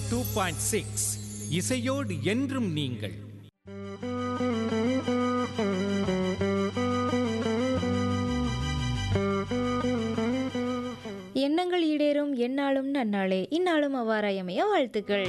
two point six இசையோடு என்றும் நீங்கள் எண்ணங்கள் ஈடேறும் எந்நாளும் நன்னாளே இந்நாளும் அவ்வாறாய் அமைய வாழ்த்துக்கள்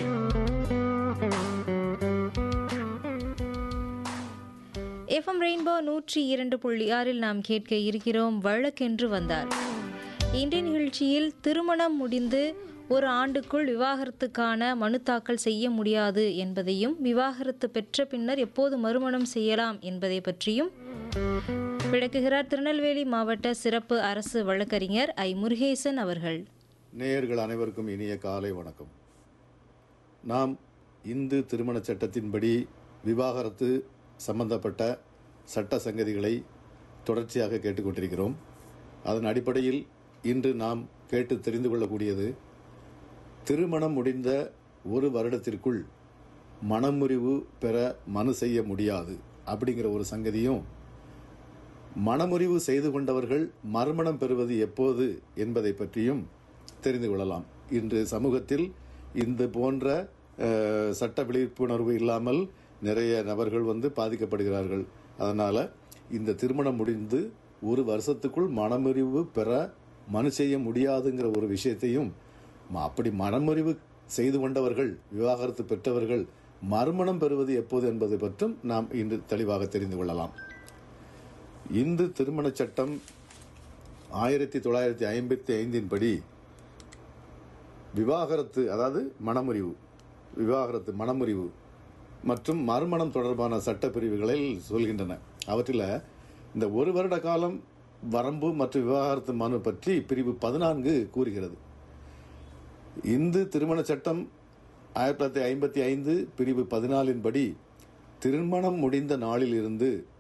எஃப்எம் ரெயின்போ நூற்றி இரண்டு புள்ளி ஆறில் நாம் கேட்க இருக்கிறோம் வழக்கென்று வந்தார் இன்றைய நிகழ்ச்சியில் திருமணம் முடிந்து ஒரு ஆண்டுக்குள் விவாகரத்துக்கான மனு தாக்கல் செய்ய முடியாது என்பதையும் விவாகரத்து பெற்ற பின்னர் எப்போது மறுமணம் செய்யலாம் என்பதை பற்றியும் விளக்குகிறார் திருநெல்வேலி மாவட்ட சிறப்பு அரசு வழக்கறிஞர் ஐ முருகேசன் அவர்கள் நேயர்கள் அனைவருக்கும் இனிய காலை வணக்கம் நாம் இந்து திருமண சட்டத்தின்படி விவாகரத்து சம்பந்தப்பட்ட சட்ட சங்கதிகளை தொடர்ச்சியாக கேட்டுக்கொண்டிருக்கிறோம் அதன் அடிப்படையில் இன்று நாம் கேட்டு தெரிந்து கொள்ளக்கூடியது திருமணம் முடிந்த ஒரு வருடத்திற்குள் மனமுறிவு பெற மனு செய்ய முடியாது அப்படிங்கிற ஒரு சங்கதியும் மனமுறிவு செய்து கொண்டவர்கள் மறுமணம் பெறுவது எப்போது என்பதை பற்றியும் தெரிந்து கொள்ளலாம் இன்று சமூகத்தில் இந்த போன்ற அஹ், சட்ட விழிப்புணர்வு இல்லாமல் நிறைய நபர்கள் வந்து பாதிக்கப்படுகிறார்கள் அதனால இந்த திருமணம் முடிந்து ஒரு வருஷத்துக்குள் மனமுறிவு பெற மனு செய்ய முடியாதுங்கிற ஒரு விஷயத்தையும் ம- அப்படி மனமுறிவு செய்து கொண்டவர்கள் விவாகரத்து பெற்றவர்கள் மறுமணம் பெறுவது எப்போது என்பதை பற்றும் நாம் இன்று தெளிவாக தெரிந்து கொள்ளலாம் இந்து திருமண சட்டம் ஆயிரத்தி தொள்ளாயிரத்தி ஐம்பத்தி ஐந்தின் படி விவாகரத்து அதாவது மனமுறிவு விவாகரத்து மனமுறிவு மற்றும் மறுமணம் தொடர்பான சட்ட பிரிவுகளில் சொல்கின்றன அவற்றில் இந்த ஒரு வருட காலம் வரம்பு மற்றும் விவாகரத்து மனு பற்றி பிரிவு பதினான்கு கூறுகிறது இந்து திருமண சட்டம் ஆயிரத்தி தொள்ளாயிரத்தி ஐம்பத்தி ஐந்து பிரிவு பதினாலின் படி திருமணம் முடிந்த நாளில் இருந்து